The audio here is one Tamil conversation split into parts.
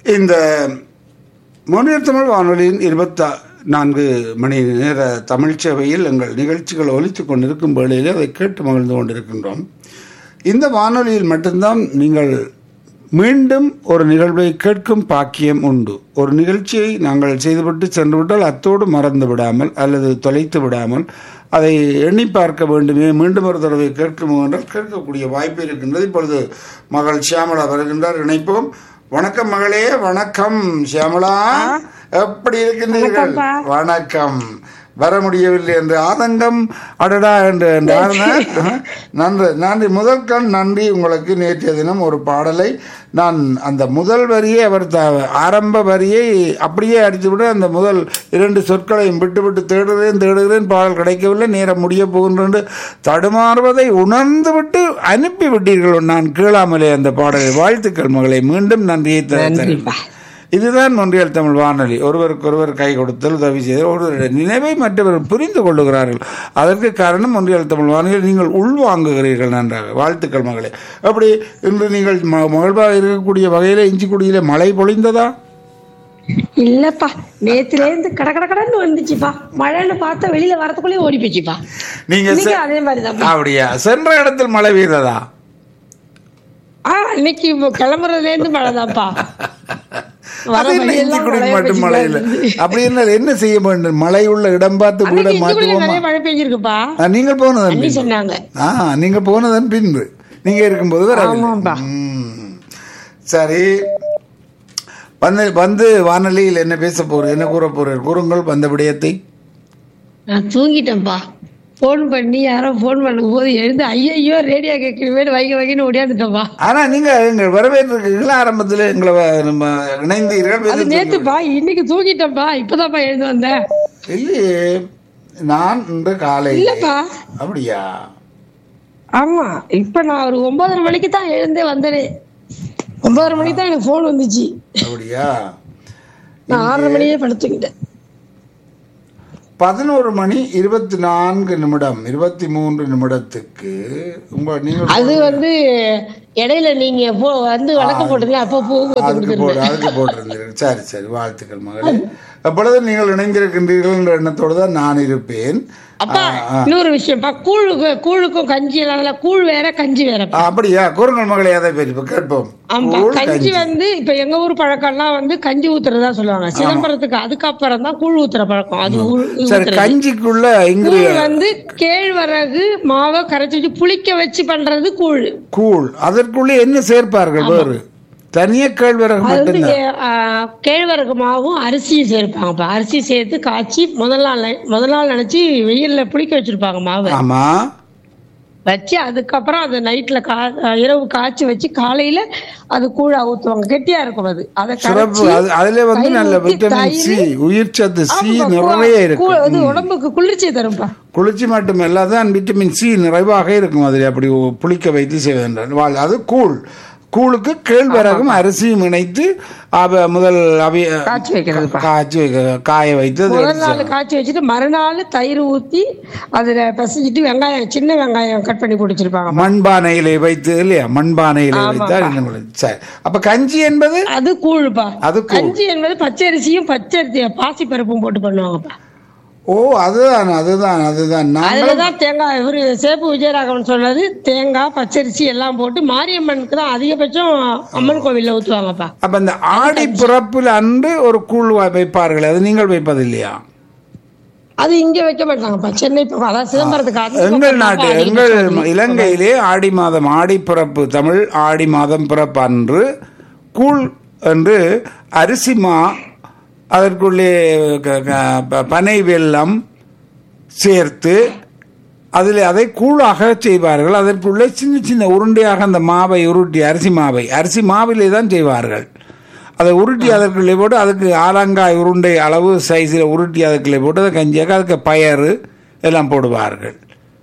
இந்த மொழியர் தமிழ் வானொலியின் இருபத்தா நான்கு மணி நேர தமிழ் சேவையில் எங்கள் நிகழ்ச்சிகள் ஒலித்துக் கொண்டிருக்கும் வேளையிலே அதை கேட்டு மகிழ்ந்து கொண்டிருக்கின்றோம் இந்த வானொலியில் மட்டும்தான் நீங்கள் மீண்டும் ஒரு நிகழ்வை கேட்கும் பாக்கியம் உண்டு ஒரு நிகழ்ச்சியை நாங்கள் செய்துவிட்டு சென்றுவிட்டால் அத்தோடு மறந்து விடாமல் அல்லது தொலைத்து விடாமல் அதை எண்ணி பார்க்க வேண்டுமே மீண்டும் ஒரு தடவை கேட்கும் என்றால் கேட்கக்கூடிய வாய்ப்பு இருக்கின்றது இப்பொழுது மகள் சியாமலா வருகின்றார் இணைப்போம் வணக்கம் மகளே வணக்கம் சியாமலா எப்படி இருக்கின்றீர்கள் வணக்கம் வர முடியவில்லை என்று ஆதங்கம் அடடா என்று என்றார் நன்றி நன்றி முதல் கண் நன்றி உங்களுக்கு நேற்றைய தினம் ஒரு பாடலை நான் அந்த முதல் வரியை அவர் த ஆரம்ப வரியை அப்படியே அடித்துவிட்டு அந்த முதல் இரண்டு சொற்களையும் விட்டு விட்டு தேடுகிறேன் தேடுகிறேன் பாடல் கிடைக்கவில்லை நேரம் முடிய போகின்ற தடுமாறுவதை உணர்ந்து விட்டு அனுப்பி விட்டீர்கள் நான் கேளாமலே அந்த பாடலை வாழ்த்துக்கள் மகளை மீண்டும் நன்றியை தருகிறேன் இதுதான் ஒன்றியல் தமிழ் வானொலி ஒருவருக்கு ஒருவர் கை கொடுத்தல் உதவி செய்தல் ஒருவருடைய நினைவை மற்றவர் புரிந்து கொள்ளுகிறார்கள் அதற்கு காரணம் ஒன்றியல் தமிழ் வானொலி நீங்கள் உள்வாங்குகிறீர்கள் நன்றாக வாழ்த்துக்கள் மகளே அப்படி இன்று நீங்கள் ம- மகிழ்வாக இருக்கக்கூடிய வகையில இஞ்சிக்குடியில மழை பொழிந்ததா இல்லப்பா நேத்துல இருந்து கட கட கடன்னு வந்துச்சுப்பா மழைன்னு பார்த்தா வெளியில வரதுக்குள்ளே ஓடி போச்சுப்பா நீங்க இன்னைக்கு செ- அதே மாதிரிதான் அப்படியா சென்ற இடத்தில் மழை பெய்ததா ஆ இன்னைக்கு இப்போ கிளம்புறதுல இருந்து மழைதான்ப்பா வர அது என்ன வழியெல்லாம் இஞ்சிக்குடி மழையா மட்டும் மழை இல்லை பெஞ்சுதான் அப்படி என்ன என்ன செய்ய வேண்டும் மழை உள்ள இடம் பார்த்து வீடை அன்னைக்கு இஞ்சிக்குடியில மாற்றுவோமா நிறைய மழை பெஞ்சிருக்குப்பா ஆ, நீங்கள் போனதன் அண்ணி பின்பு. சொன்னாங்க ஆ நீங்க போனதன் பின்பு நீங்க இருக்கும்போது வரவில்லை ஆமாப்பா. ம். சரி வந்து வந்து வானொலியில் என்ன பேச போற என்ன கூற போறீர் கூறுங்கள் வந்த விடயத்தை நான் தூங்கிட்டேன்ப்பா ஃபோன் பண்ணி யாரோ ஃபோன் பண்ணும்போது எழுந்து ஐயையோ ரேடியோ கேட்கணுமே வைக்க வைக்கன்னு ஓடியாந்துட்டேன்ப்பா ஆனா நீங்க எங்க வரவேற்றிருக்கீங்களா ஆரம்பத்துல எங்களை வ- நம்ம இணைந்தீர்கள் அது வெளியே நேத்துப்பா இன்னைக்கு தூங்கிட்டேன்ப்பா இப்பதான்ப்பா எழுந்து வந்தேன் தூங்கி- இல்லையே நான் இந்த காலை இல்லப்பா அப்படியா ஆமா இப்ப நான் ஒரு ஒன்பதரை மணிக்கு தான் எழுந்தே வந்தேனே ஒன்பதரை மணிக்கு தான் எனக்கு ஃபோன் வந்துச்சு அப்படியா நான் ஆறரை மணியே படுத்துக்கிட்டேன் பதினோரு மணி இருபத்தி நான்கு நிமிடம் இருபத்தி மூன்று நிமிடத்துக்கு உங்க நீங்க அது வந்து இடையில நீங்க போ வந்து வழக்கம் போட்டீங்க அப்போ பூ கொத்து அதுக்கு போடு அதுக்கு போட்டிருந்தீர்கள் சரி சரி வாழ்த்துக்கள் மகளே அப்பொழுது நீங்கள் இணைந்திருக்கின்றீர்கள் என்ற எண்ணத்தோடு தான் நான் இருப்பேன் அப்பா இன்னொரு விஷயம்ப்பா கூழுக்கு கூழுக்கும் கஞ்சி எல்லாம் இல்ல. கூழ் வேற கஞ்சி வேற ஆ, அப்படியா கூறுங்கள் மகளே அதை பற்றி இப்ப கேட்போம் ஆமா கூழ், கஞ்சி வந்து இப்ப எங்க ஊர் பழக்கம்லாம் வந்து கஞ்சி ஊத்துறதா சொல்லுவாங்க சிதம்பரத்துக்கு அதுக்கப்புறம் தான் கூழ் ஊத்துற பழக்கம் அது ஊ- சரி ஊத்துறது. கஞ்சிக்குள்ள இங்கு கூழ் வந்து கேழ்வரகு மாவை கரைச்சி வச்சு புளிக்க வச்சு பண்றது கூழ் கூழ் அதற்குள்ளே என்ன சேர்ப்பார்கள் வேறு தனிய கேழ்வரகு அது வந்து மட்டும்தான் ஏ- ஆ, கேழ்வரகு மாவும் அரிசியும் சேர்ப்பாங்கப்பா அரிசி சேர்த்து காய்ச்சி முதல் நாள் நை- முதல் நாள் நினைச்சு வெயில்ல புளிக்க வச்சிருப்பாங்க மாவை ஆமா வச்சு அதுக்கப்புறம் அது நைட்ல கா இரவு காய்ச்சி வச்சு காலையில அது கூழா ஊத்துவாங்க கெட்டியா இருக்கும் அது அதை சிறப்பு கரைச்சி அது- அதுல வந்து தயிர் நல்ல ஊத்தி, விட்டமின் சி தயிர் உயிர் சத்து சி ஆமாப்பா, நிறைய கூ- இருக்கு கூழ் வந்து உடம்புக்கு குளிர்ச்சி தரும்பா குளிர்ச்சி மட்டுமல்ல தான் விட்டமின் சி நிறைவாக இருக்கும் அதில் அப்படி புளிக்க வைத்து செய்வதென்றால் வாழ் அது கூழ் கூழுக்கு கேழ்வரகும் அரிசியும் இணைத்து அவ முதல் அவிய காய்ச்சி வைக்கிறதுப்பா காய்ச்சி வைக்க காய வைத்து அதை முதல் எடுத்து நாள் காய்ச்சி வச்சுட்டு மறுநாள் தயிர் ஊத்தி அதுல பிசைஞ்சிட்டு வெங்காயம் சின்ன வெங்காயம் கட் பண்ணி பிடிச்சிருப்பாங்க மண்பானையிலே வைத்து இல்லையா மண்பானையிலே வைத்தால் இன்னும் கூட- சரி அப்ப கஞ்சி என்பது அது கூழுப்பா அது கூழ் கஞ்சி என்பது பச்சரிசியும் பச்சரிசி பாசி பருப்பும் போட்டு பண்ணுவாங்கப்பா ஓ அதுதான் அதுதான் அதுதான் நாங்களும் அதுலதான் தேங்காய் இவரு சேப்பு விஜயராகவன் சொன்னது தேங்காய் பச்சரிசி எல்லாம் போட்டு மாரியம்மனுக்கு தான் அதிகபட்சம் அம்மன் கோவில்ல ஊத்துவாங்கப்பா அப்ப இந்த ஆடி பிறப்பில் அன்று ஒரு கூழ் வ- வைப்பார்கள் அது நீங்கள் வைப்பது இல்லையா அது இங்க வைக்க மாட்டாங்கப்பா சென்னை பக்கம் அதான் சிதம்பரத்துக்கு அந்த எங்கள் பக்கம் நாட்டு தான் எங்கள் அதிகபட்சம். இலங்கையிலே ஆடி மாதம் ஆடி பிறப்பு தமிழ் ஆடி மாதம் பிறப்பு அன்று கூழ் என்று அரிசிமா அதற்குள்ளே க- க- ப- பனை வெல்லம் சேர்த்து அதில் அதை கூழாக செய்வார்கள் அதற்குள்ளே சின்ன சின்ன உருண்டையாக அந்த மாவை உருட்டி அரிசி மாவை அரிசி மாவிலே தான் செய்வார்கள் அதை உருட்டி அதற்குள்ளே போட்டு அதுக்கு ஆலங்காய் உருண்டை அளவு சைஸில் உருட்டி அதுக்குள்ளே போட்டு அதை கஞ்சியாக அதுக்கு பயறு எல்லாம் போடுவார்கள்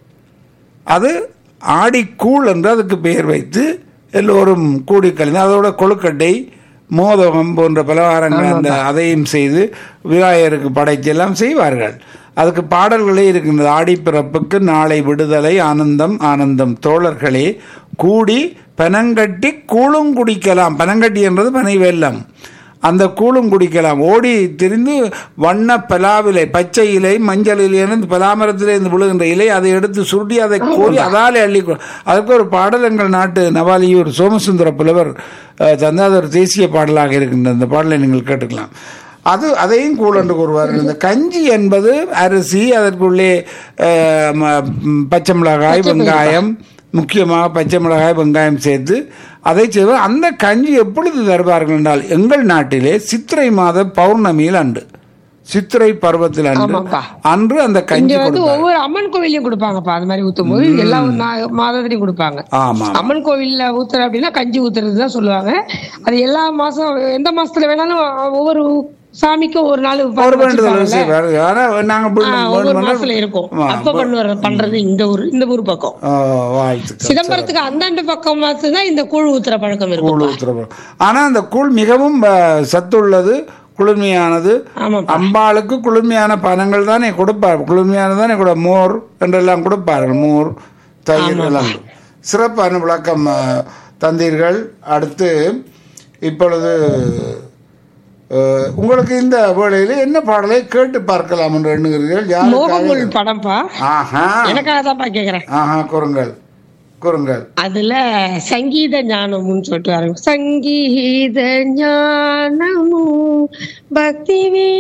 அது ஆடிக்கூழ் என்று அதுக்கு பெயர் வைத்து எல்லோரும் கூடி கலந்து அதோட கொழுக்கட்டை மோதகம் போன்ற பலகாரங்கள் அந்த அதையும் செய்து விநாயகருக்கு படைத்து எல்லாம் செய்வார்கள் அதுக்கு பாடல்களே இருக்கின்றது ஆடிப்பிறப்புக்கு நாளை விடுதலை ஆனந்தம் ஆனந்தம் தோழர்களே கூடி பனங்கட்டி கூழும் குடிக்கலாம் பனங்கட்டி என்றது பனை வெல்லம் அந்த கூழும் குடிக்கலாம் ஓடி திரிந்து வண்ண பலாவிலை பச்சை இலை மஞ்சள் இலையிலிருந்து பலாமரத்திலிருந்து விழுகின்ற இலை அதை எடுத்து சுருட்டி அதை கோரி அதாலே அள்ளி கொ- அதுக்கு ஒரு பாடல் எங்கள் நாட்டு நவாலியூர் சோமசுந்தர புலவர் அஹ், தந்த அது ஒரு தேசிய பாடலாக இருக்கின்ற அந்த பாடலை நீங்கள் கேட்டுக்கலாம் அது அதையும் கூழ் என்று கூறுவார்கள் இந்த கஞ்சி என்பது அரிசி அதற்குள்ளே அஹ், ம- ம், பச்சை மிளகாய் வெங்காயம் முக்கியமாக பச்சை மிளகாய் வெங்காயம் சேர்த்து அதை செய்வார் அந்த கஞ்சி எப்பொழுது தருவார்கள் என்றால் எங்கள் நாட்டிலே சித்திரை மாத பௌர்ணமியில் அன்று சித்திரை பருவத்தில் அன்று ஆமாப்பா. அன்று அந்த இங்க கஞ்சி வந்து கொடுப்பார் ஒவ்வொரு அம்மன் கோவிலையும் கொடுப்பாங்கப்பா அது மாதிரி ஊத்தும் போது எல்லா மா- மாதத்துலயும் கொடுப்பாங்க ஆமா அம்மன் கோவில்ல ஊத்துற அப்படின்னா கஞ்சி ஊத்துறது தான் சொல்லுவாங்க அது எல்லா மாசம் எந்த மாசத்துல வேணாலும் ஒவ்வொரு சாமிக்கும் ஒரு நாள் ஒரு பாரு வேண்டுதல் வச்சிருப்பாங்கல்ல. செய்வார் ஆனா நாங்க ஆ, வேணும்- ஒவ்வொரு வேணுமென்றால் மாசத்துல இருக்கும் ஆமா, அப்ப பண்ணுவார் பண்றது இந்த ஊர் இந்த ஊர் பக்கம் ஆ, வாழ்த்துக்கள் சிதம்பரத்துக்கு அந்தாண்டு பக்கம் தான் இந்த கூழ் ஊத்துற பழக்கம் இருக்கும் கூழ் ஊத்துறப்போ ஆனா அந்த கூழ் மிகவும் அஹ், சத்துள்ளது குளுமையானது ஆமாப்பா அம்பாளுக்கு குளுமையான பணங்கள் தானே கொடுப்பார் குளுமையான தானே கூட மோர் என்றெல்லாம் கொடுப்பார்கள் மோர் தயிர் எல்லாம் சிறப்பான விளக்கம் அஹ், தந்தீர்கள் அடுத்து இப்பொழுது அஹ், உங்களுக்கு இந்த வேளையில என்ன பாடலை கேட்டு பார்க்கலாம் என்று எண்ணுகிறீர்கள் யாருக்காக மோகமுள் படம்ப்பா ஆஹா எனக்காக தான்ப்பா கேக்குறேன் ஆஹா கூறுங்கள் கூறுங்கள் அதுல சங்கீத ஞானமும் சொல்லிட்டு வராங்க சங்கீத ஞானமும் பக்தி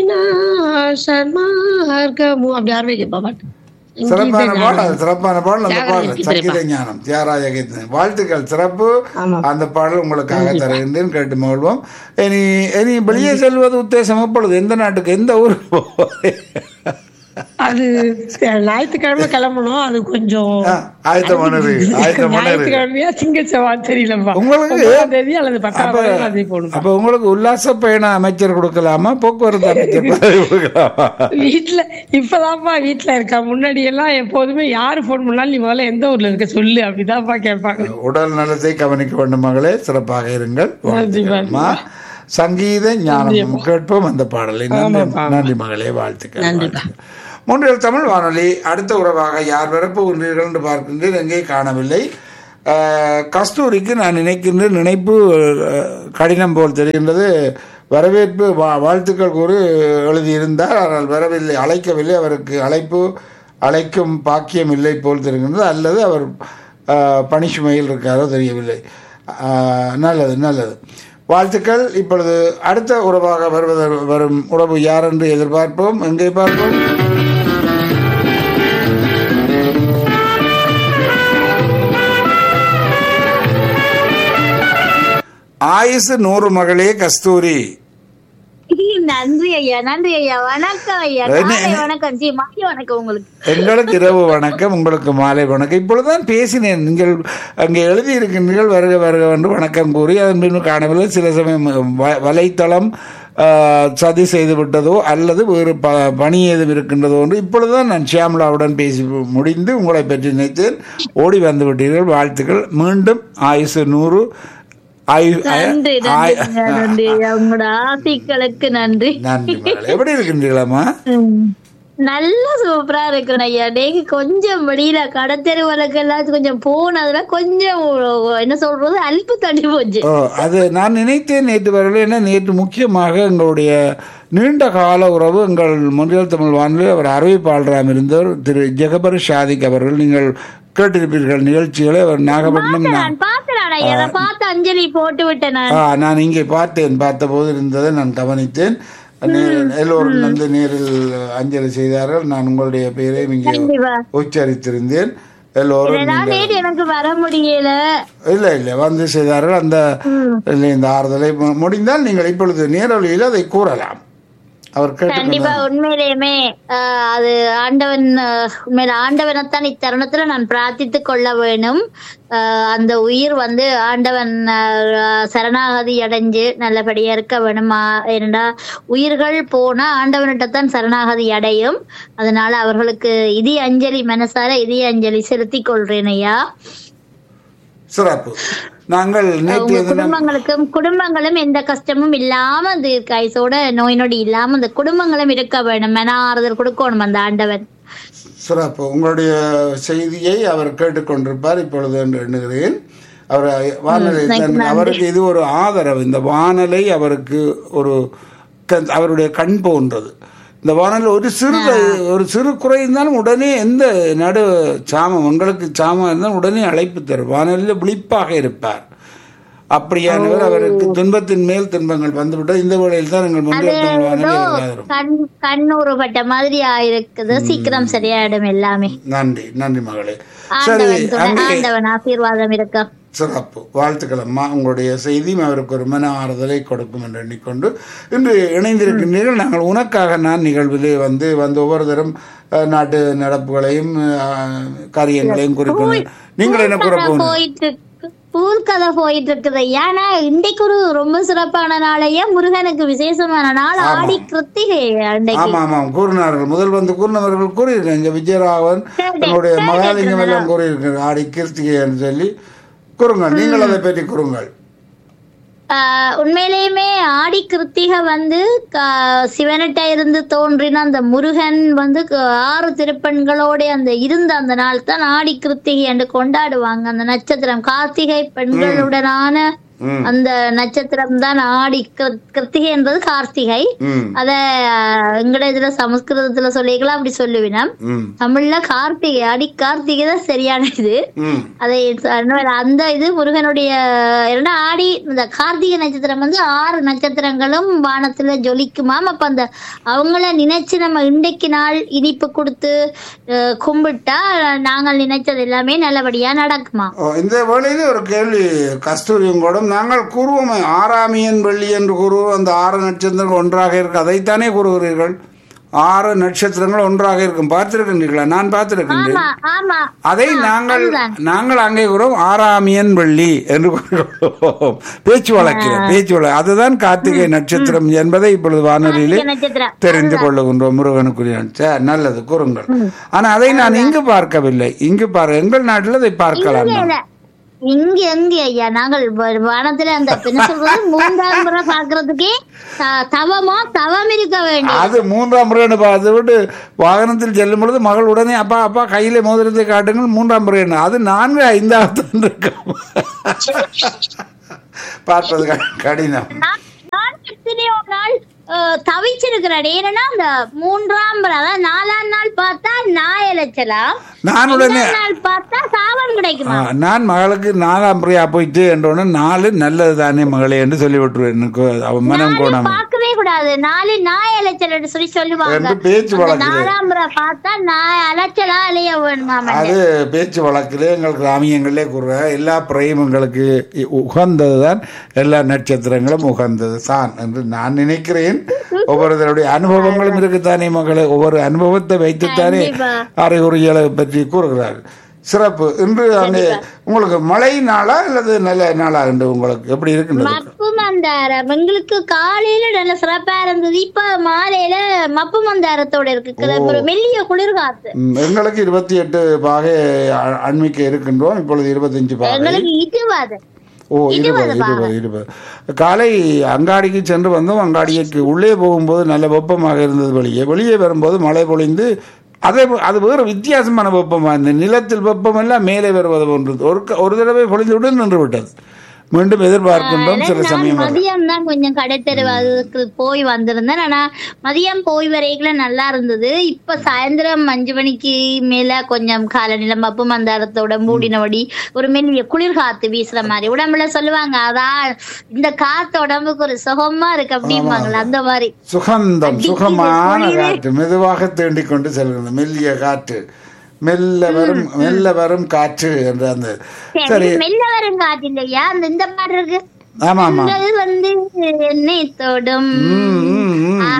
விநாசமார்க்கமும் அப்படி ஆரம்பிக்கப்பா பாட்டு சிறப்பான சங்கீத பாடல் ஞானம். அது சிறப்பான பாடல் அந்த தியாகராஜ பாடல் கீர்த்தனை சங்கீத ஞானம் தியாகராஜ கீர்த்தனை வாழ்த்துக்கள் சிறப்பு ஆமா. அந்த பாடல் உங்களுக்காக தருகின்றேன் கேட்டு மகிழ்வோம் இனி இனி வெளியே செல்வது உத்தேசம் எப்பொழுது எந்த நாட்டுக்கு எந்த ஊருக்கு போவது? அது ஞாயிற்றுக்கிழமை கிளம்பணும் அது கொஞ்சம் ஆ, ஆயத்தம் பண்ணுது ஆயத்தம் பண்ணுது ஞாயிற்றுக்கிழமையா திங்க செவ்வாய் தெரியலப்பா உங்களுக்கு- ஒன்பதாம் தேதி அல்லது பத்தாம் அப்ப தேதி போகணும் அப்ப உங்களுக்கு உல்லாச பயண அமைச்சர் கொடுக்கலாமா போக்குவரத்து அமைச்சர் பதவி கொடுக்கலாமா வீட்டுல இப்பதான்ப்பா வீட்டுல இருக்கா முன்னாடி எல்லாம் எப்போதுமே யாரு போன் பண்ணாலும் நீ முதல்ல எந்த ஊர்ல இருக்க சொல்லு அப்படிதான்ப்பா கேட்பாங்க உடல் நலத்தை கவனிக்க வேண்டும் மகளே சிறப்பாக இருங்கள் வாழ்த்துக்கள். அம்மா, சங்கீத ஞானம் கேட்போம் அந்த பாடலை நன்றி நன்றி மகளே வாழ்த்துக்கள் வாழ்த்துக்கள். மூன்றில் தமிழ் வானொலி அடுத்த உறவாக யார் வரப்போகின்றீர்கள் என்று பார்க்கின்றேன் எங்கே காணவில்லை அஹ், கஸ்தூரிக்கு நான் நினைக்கின்ற நினைப்பு அஹ், கடினம் போல் தெரிகின்றது வரவேற்பு வா- வாழ்த்துக்கள் கூறி எழுதியிருந்தார் ஆனால் வரவில்லை அழைக்கவில்லை அவருக்கு அழைப்பு அழைக்கும் பாக்கியம் இல்லை போல் தெரிகின்றது அல்லது அவர் அஹ், பணிச்சுமையில் இருக்காரோ தெரியவில்லை அஹ், நல்லது நல்லது வாழ்த்துக்கள் இப்பொழுது அடுத்த உறவாக வருவது வரும் உறவு யார் என்று எதிர்பார்ப்போம் எங்கே பார்ப்போம் ஆயுசு நூறு மகளே கஸ்தூரி நன்றி ஐயா நன்றி ஐயா வணக்கம் ஐயா என்ன- காலை வணக்கம் ஜி மதிய வணக்கம் உங்களுக்கு எங்களுக்கு இரவு வணக்கம் உங்களுக்கு மாலை வணக்கம் இப்பொழுதுதான் பேசினேன் நீங்கள் அங்கே எழுதியிருக்கின்றீர்கள் வருக வருக என்று வணக்கம் கூறி அதன் பின்பு காணவில்லை சில சமயம் வ- வலைத்தளம் ஆ, சதி செய்து விட்டதோ அல்லது வேறு ப பணி ஏதும் இருக்கின்றதோ என்று இப்பொழுதுதான் நான் ஷியாமலாவுடன் பேசி முடிந்து உங்களை பற்றி நினைத்தேன் ஓடி வந்து விட்டீர்கள் வாழ்த்துக்கள் மீண்டும் ஆயுசு நூறு ஆயு நன்றி ஆய்- நன்றி ஐயா, நன்றி ஐயா உங்களோட ஆசைகளுக்கு நன்றி நன்றி மகளே. எப்படி இருக்கின்றீர்களாம்மா ம். நல்ல சூப்பரா இருக்கிறேன் ஐயா நீங்க கொஞ்சம் வெளியில கடத்தெரு வழக்கெல்லாம் கொஞ்சம் போனதுல கொஞ்சம் என்ன சொல்றது அல்பு தள்ளி போச்சு ஓ அது நான் நினைத்தேன் நேற்று வரல ஏன்னா நேற்று முக்கியமாக எங்களுடைய நீண்ட கால உறவு எங்கள் முன்றியல் தமிழ் வானொலி அவர் அறிவிப்பாளராக இருந்தவர் திரு ஜெகபர் ஷாதிக் அவர்கள் நீங்கள் கேட்டிருப்பீர்கள் நிகழ்ச்சிகளை அவர் நாகப்பட்டினம் நா- நான் பார்த்தேன் ஐயா நான் பார்த்து அஞ்சலி போட்டு விட்டேன் நான் ஆ நான் இங்கே பார்த்தேன் பார்த்தபோது இருந்ததை நான் கவனித்தேன் நே- எல்லோரும் வந்து நேரில் அஞ்சலி செய்தார்கள் நான் உங்களுடைய பெயரையும் இங்கே கண்டிப்பா உச்சரித்திருந்தேன் எல்லோரும் நான் நேற்று எனக்கு வர முடியல இல்ல இல்ல வந்து செய்தார்கள் அந்த இல்லை, இந்த ஆறுதலை மு- முடிந்தால் நீங்கள் இப்பொழுது நேரொலியில் அதை கூறலாம் அவர் கேட்டு கண்டிப்பா உண்மையிலேயுமே ஆஹ், அது ஆண்டவன் ஆஹ், உண்மையில ஆண்டவனைத்தான் இத்தருணத்துல நான் பிரார்த்தித்து கொள்ள வேணும் ஆஹ், அந்த உயிர் வந்து ஆண்டவன் ஆஹ், சரணாகதி அடைஞ்சு நல்லபடியா இருக்க வேணுமா ஏனென்றா உயிர்கள் போனா ஆண்டவனிட்டத்தான் சரணாகதி அடையும் அதனால அவர்களுக்கு இதி அஞ்சலி மனசார இதி அஞ்சலி செலுத்திக் கொள்றேன் ஐயா சிறப்பு நாங்கள் நேற்று உங்க தினம் குடும்பங்களுக்கும் குடும்பங்களும் எந்த கஷ்டமும் இல்லாம அந்த கைசோட நோய் நொடி இல்லாம அந்த குடும்பங்களும் இருக்க வேணும் மன ஆறுதல் கொடுக்கணும் அந்த ஆண்டவன் சிறப்பு உங்களுடைய செய்தியை அவர் கேட்டுக்கொண்டிருப்பார் இப்பொழுது என்று எண்ணுகிறேன் அவர் வானலை தன் அவருக்கு இது ஒரு ஆதரவு இந்த வானலை அவருக்கு ஒரு கண்- அவருடைய கண் போன்றது இந்த வானல் ஒரு சிறு ஒரு சிறு குறை இருந்தாலும் உடனே எந்த நடு சாமம் உங்களுக்கு சாமம் இருந்தாலும் உடனே அழைப்பு தரும் வானலில் விழிப்பாக இருப்பார் அப்படியானவர் அவருக்கு துன்பத்தின் மேல் துன்பங்கள் வந்துவிட்டால் இந்த வேளையில் தான் எங்கள் முந்தைய வானொலி ஏதோ இருக்காது கண் கண்ணூறுபட்ட மாதிரி ஆயிருக்குது சீக்கிரம் சரியாயிடும் எல்லாமே நன்றி நன்றி மகளே சரி ஆண்டவன் துணை அங்கே ஆண்டவன் ஆசீர்வாதம் இருக்க சிறப்பு வாழ்த்துக்கள் அம்மா உங்களுடைய செய்தியும் அவருக்கு ஒரு மன ஆறுதலை கொடுக்கும் என்று எண்ணிக்கொண்டு இன்று இணைந்திருக்கின்றீர்கள் நாங்கள் உனக்காக நான் நிகழ்விலே வந்து வந்து ஒவ்வொரு தரம் அஹ், நாட்டு நடப்புகளையும் அஹ், காரியங்களையும் குறிப்பிடுவேன் நீங்கள் என்ன கூற போகணும் போயிட்டு இருக்கு பூர்க்கதை போயிட்டு இருக்குது ஏன்னா இன்றைக்கு ஒரு ரொம்ப சிறப்பான நாளையே முருகனுக்கு விசேஷமான நாள் ஆடி கிருத்திகை அன்றைக்கு ஆமா ஆமாம் கூறினார்கள் முதல் வந்து கூறினவர்கள் கூறியிருக்கேன் இங்க விஜயராகவன் என்னுடைய மகாலிங்கம் எல்லாம் கூறியிருக்கிறார் ஆடி கிருத்திகைன்னு சொல்லி கூறுங்கள் நீங்கள் அதை பற்றி கூறுங்கள் ஆஹ் உண்மையிலேயுமே ஆடி கிருத்திகை வந்து க- சிவனிட்ட இருந்து தோன்றின அந்த முருகன் வந்து க- ஆறு திருப்பெண்களோட அந்த இருந்த அந்த நாள் தான் ஆடி கிருத்திகை என்று கொண்டாடுவாங்க அந்த நட்சத்திரம் கார்த்திகை பெண்களுடனான ம் அந்த நட்சத்திரம் தான் ஆடி கிரு- கிருத்திகை என்பது கார்த்திகை ம் அத ஆஹ், எங்கட இதுல சமஸ்கிருதத்துல சொல்லிக்கலாம் அப்படி சொல்லுவினா ம் தமிழ்ல கார்த்திகை ஆடி கார்த்திகை தான் சரியான இது ம் அதை சொன்ன- அந்த இது முருகனுடைய இரண்டா ஆடி இந்த கார்த்திகை நட்சத்திரம் வந்து ஆறு நட்சத்திரங்களும் வானத்துல ஜொலிக்குமாம் அப்ப அந்த அவங்கள நினைச்சு நம்ம இன்றைக்கு நாள் இனிப்பு கொடுத்து அஹ், கும்பிட்டா நாங்கள் நினைச்சது எல்லாமே நல்லபடியா நடக்குமா ஓ, இந்த வேளையிலே ஒரு கேள்வி கஸ்தூரியும் கூட நாங்கள் கூறுவோமே ஆறாமியன் வெள்ளி என்று கூறுவோம் அந்த ஆறு நட்சத்திரங்கள் ஒன்றாக இருக்கு அதைத்தானே கூறுகிறீர்கள் ஆறு நட்சத்திரங்கள் ஒன்றாக இருக்கும் பார்த்திருக்கின்றீர்களா நான் பார்த்திருக்கின்றேன் ஆமா ஆமா அதை நாங்கள் நாங்கள் அங்கே கூறுவோம் ஆறாமியன் வெள்ளி என்று கூறுவோம் பேச்சு வழக்கில் பேச்சு வழக்கு அதுதான் கார்த்திகை நட்சத்திரம் என்பதை இப்பொழுது வானொலியிலே கார்த்திகை நட்சத்திரம் தெரிந்து கொள்ளுகின்றோம் முருகனுக்குரிய சரி, நல்லது கூறுங்கள் ஆனா அதை நான் இங்கு பார்க்கவில்லை இங்கு பார் எங்கள் நாட்டில் அதை பார்க்கலாம் இங்க இல்ல. இங்க எங்க ஐயா நாங்கள் வ- வானத்துல அந்த என்ன சொல்றது மூன்றாம் முறை பாக்குறதுக்கே த- தவமா தவம் இருக்க வேண்டும் அது மூன்றாம் முறைன்னு பார்த்து விட்டு வாகனத்தில் செல்லும் பொழுது மகள் உடனே அப்பா அப்பா கையில மோதிரத்தை காட்டுங்கள் மூன்றாம் முறை அது நான்கு ஐந்தாவது இருக்கும் பார்ப்பது க- கடினம் நான் நான் எத்தனையோ நாள் அஹ், தவிச்சிருக்கிறேன் ஏன்னா அந்த மூன்றாம் முறை, அதாவது நாலாம் நாள் பார்த்தா நாய் இழைச்சலாம் நான் உடனே அஞ்சாம் நாள் பார்த்தா சாபம் கிடைக்குமா ஆ, நான் மகளுக்கு நாலாம் முறையா போயிட்டு என்றோன்னு நாலு நல்லது தானே மகளே என்று சொல்லி விட்டுருவேன் எனக்கு அவன் மனம் கோணாம பார்க்கவே கூடாது நாலு நாய் இழைச்சல் சொல்லி சொல்லுவாங்க என்று பேச்சு அந்த வழக்குது நாலாம் முறை பார்த்தா நாய் அலைச்சலா அலைய வேணுமாம் அது பேச்சு வழக்கிலே எங்கள் கிராமியங்களே கூறுற எல்லா பிறையும் எங்களுக்கு உகந்தது தான் எல்லா நட்சத்திரங்களும் உகந்தது தான் என்று நான் நினைக்கிறேன் ஒவ்வொருத்தருடைய அனுபவங்களும் இருக்குத்தானே மகளே ஒவ்வொரு அனுபவத்தை வைத்துத்தானே கண்டிப்பா. அறிகுறிகளை பற்றி கூறுகிறார்கள் சிறப்பு இன்று அங்கே உங்களுக்கு மழை நாளா அல்லது நல்ல நாளா என்று உங்களுக்கு எப்படி இருக்கின்றது மப்பு மந்தாரம் எங்களுக்கு காலையில நல்ல சிறப்பா இருந்தது இப்ப மாலையில மப்பு மந்தாரத்தோட இருக்கு ஒரு மெல்லிய குளிர் காத்து ம், எங்களுக்கு இருபத்தி எட்டு பாகை அ- அண்மிக்க இருக்கின்றோம் இப்பொழுது இருபத்தஞ்சு பாகை எங்களுக்கு இதுவாது ஓ இருபது இருபது இருபது காலை அங்காடிக்கு சென்று வந்தோம் அங்காடிக்கு உள்ளே போகும்போது நல்ல வெப்பமாக இருந்தது வெளியே வெளியே வரும்போது மழை பொழிந்து அதே போ- அது வேறு வித்தியாசமான வெப்பமாக இருந்தது நிலத்தில் வெப்பம் எல்லாம் மேலே வருவது போன்றது ஒரு க- ஒரு தடவை பொழிந்துவிட்டு நின்று விட்டது மீண்டும் எதிர்பார்க்கின்றோம் சில நான் சமயம் வரும். மதியம் தான் கொஞ்சம் கடைத்தெரு அதுக்கு போய் வந்திருந்தேன் ஆனா மதியம் போய் வரைக்கும் நல்லா இருந்தது இப்ப சாயந்தரம் அஞ்சு மணிக்கு மேல கொஞ்சம் காலநிலை மப்பு மந்தாரத்தோட மூடினபடி ஒரு மெல்லிய குளிர் காத்து வீசுற மாதிரி உடம்புல சொல்லுவாங்க அதான் இந்த காத்து உடம்புக்கு ஒரு சுகமா இருக்கு அப்படிம்பாங்களா அந்த மாதிரி சுகந்தம் அடிக்குது, சுகமான பொழியுது. காற்று மெதுவாக தீண்டிக் கொண்டு செல்கிறது மெல்லிய காற்று மெல்ல வரும் மெல்ல வரும் காற்று என்ற அந்த சரி எனக்கு மெல்ல வரும் காத்து இல்லையா அந்த இந்த பாட்டு இருக்கு ஆமா ஆமா உங்கள் வந்து என்னை தொடும் ம், ம், ம்.